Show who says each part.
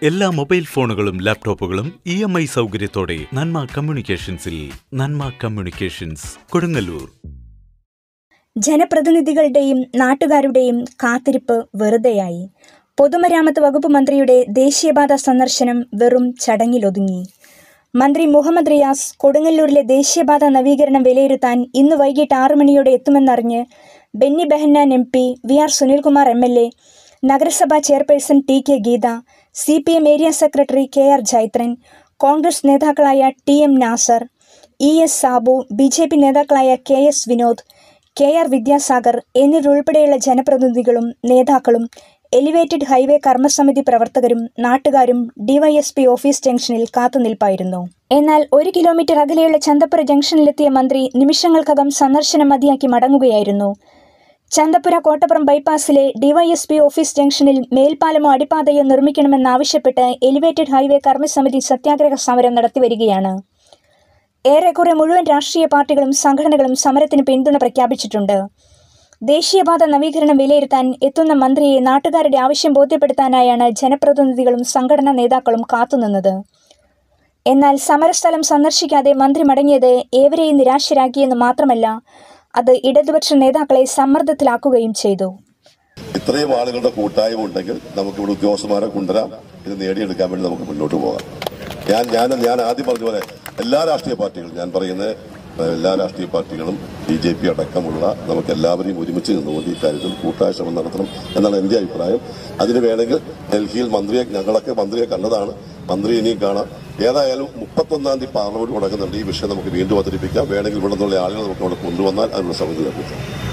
Speaker 1: എല്ലാ മൊബൈൽ ഫോണുകളും ലാപ്ടോപ്പുകളും ഇ എം ഐ സൗകര്യത്തോടെ നന്മ കമ്മ്യൂണിക്കേഷൻസിൽ നന്മ കമ്മ്യൂണിക്കേഷൻസ് കൊടുങ്ങല്ലൂർ
Speaker 2: ജനപ്രതിനിധികളുടെയും നാട്ടുകാരുടെയും കാത്തിരിപ്പ് വെറുതെയായി പൊതുമരാമത്ത് വകുപ്പ് മന്ത്രിയുടെ ദേശീയപാത സന്ദർശനം വെറും ചടങ്ങിലൊതുങ്ങി മന്ത്രി മുഹമ്മദ് റിയാസ് കൊടുങ്ങല്ലൂരിലെ ദേശീയപാത നവീകരണം വിലയിരുത്താൻ ഇന്ന് വൈകിട്ട് ആറു മണിയോടെ എത്തുമെന്നറിഞ്ഞ് Benny Behanan M P V R Sunilkumar M L A നഗരസഭാ chairperson T K Geetha C P M area secretary K R Jaithran Congress നേതാക്കളായ T M Nasar E S Sabu B J P നേതാക്കളായ K S Vinod K R Vidyasagar എന്നിവരുൾപ്പെടെയുള്ള ജനപ്രതിനിധികളും നേതാക്കളും എലിവേറ്റഡ് ഹൈവേ കർമ്മസമിതി പ്രവർത്തകരും നാട്ടുകാരും ഡിവൈഎസ്പി ഓഫീസ് ജംഗ്ഷനിൽ കാത്തുനിൽപ്പായിരുന്നു എന്നാൽ ഒരു കിലോമീറ്റർ അകലെയുള്ള ചന്തപ്പുര ജംഗ്ഷനിലെത്തിയ മന്ത്രി നിമിഷങ്ങൾക്കകം സന്ദർശനം മതിയാക്കി മടങ്ങുകയായിരുന്നു ചന്തപ്പുര കോട്ടപ്പുറം ബൈപ്പാസിലെ ഡിവൈഎസ്പി ഓഫീസ് ജംഗ്ഷനിൽ മേൽപ്പാലമോ അടിപ്പാതയോ നിർമ്മിക്കണമെന്നാവശ്യപ്പെട്ട് എലിവേറ്റഡ് ഹൈവേ കർമ്മസമിതി സത്യാഗ്രഹ സമരം നടത്തിവരികയാണ് ഏറെക്കുറെ മുഴുവൻ രാഷ്ട്രീയ പാർട്ടികളും സംഘടനകളും സമരത്തിന് പിന്തുണ പ്രഖ്യാപിച്ചിട്ടുണ്ട് ദേശീയപാത നവീകരണം വിലയിരുത്താൻ എത്തുന്ന മന്ത്രിയെ നാട്ടുകാരുടെ ആവശ്യം ബോധ്യപ്പെടുത്താനായാണ് ജനപ്രതിനിധികളും സംഘടനാ നേതാക്കളും കാത്തുനിന്നത് എന്നാൽ സമരസ്ഥലം സന്ദർശിക്കാതെ മന്ത്രി മടങ്ങിയത് ഏവരെയും നിരാശരാക്കിയെന്ന് മാത്രമല്ല അത് ഇടതുപക്ഷ നേതാക്കളെ സമ്മർദ്ദത്തിലാക്കുകയും ചെയ്തു
Speaker 3: ഇത്രയും ആളുകളുടെ കൂട്ടായ്മ ഉണ്ടെങ്കിൽ നമുക്ക് ഇവിടെ ഉദ്യോഗസ്ഥന്മാരെ കൊണ്ടുവരാം ഇത് നേടിയെടുക്കാൻ വേണ്ടി നമുക്ക് മുന്നോട്ട് പോകാം ഞാൻ ഞാൻ ഞാൻ ആദ്യം പറഞ്ഞ പോലെ എല്ലാ രാഷ്ട്രീയ പാർട്ടികളും ഞാൻ പറയുന്നത് എല്ലാ രാഷ്ട്രീയ പാർട്ടികളും ബി ജെ പി അടക്കമുള്ള നമുക്ക് എല്ലാവരെയും ഒരുമിച്ച് നിന്നുകൊണ്ട് ഈ കാര്യത്തിൽ കൂട്ടായ ശ്രമം നടത്തണം എന്നാണ് എന്റെ അഭിപ്രായം അതിന് വേണമെങ്കിൽ ഡൽഹിയിൽ മന്ത്രിയെ ഞങ്ങളൊക്കെ മന്ത്രിയെ കണ്ടതാണ് മന്ത്രി ഇനിയും കാണാം ഏതായാലും മുപ്പത്തൊന്നാം തീയതി പാർലമെന്റ് മുടക്കുന്നുണ്ട് ഈ വിഷയം നമുക്ക് വീണ്ടും അവതരിപ്പിക്കാം വേണമെങ്കിൽ ഇവിടെ നിന്നുള്ള ആളുകൾ നമുക്ക് അവിടെ കൊണ്ടുവന്നാൽ അതിനുള്ള സമിതി നിർമ്മിക്കാം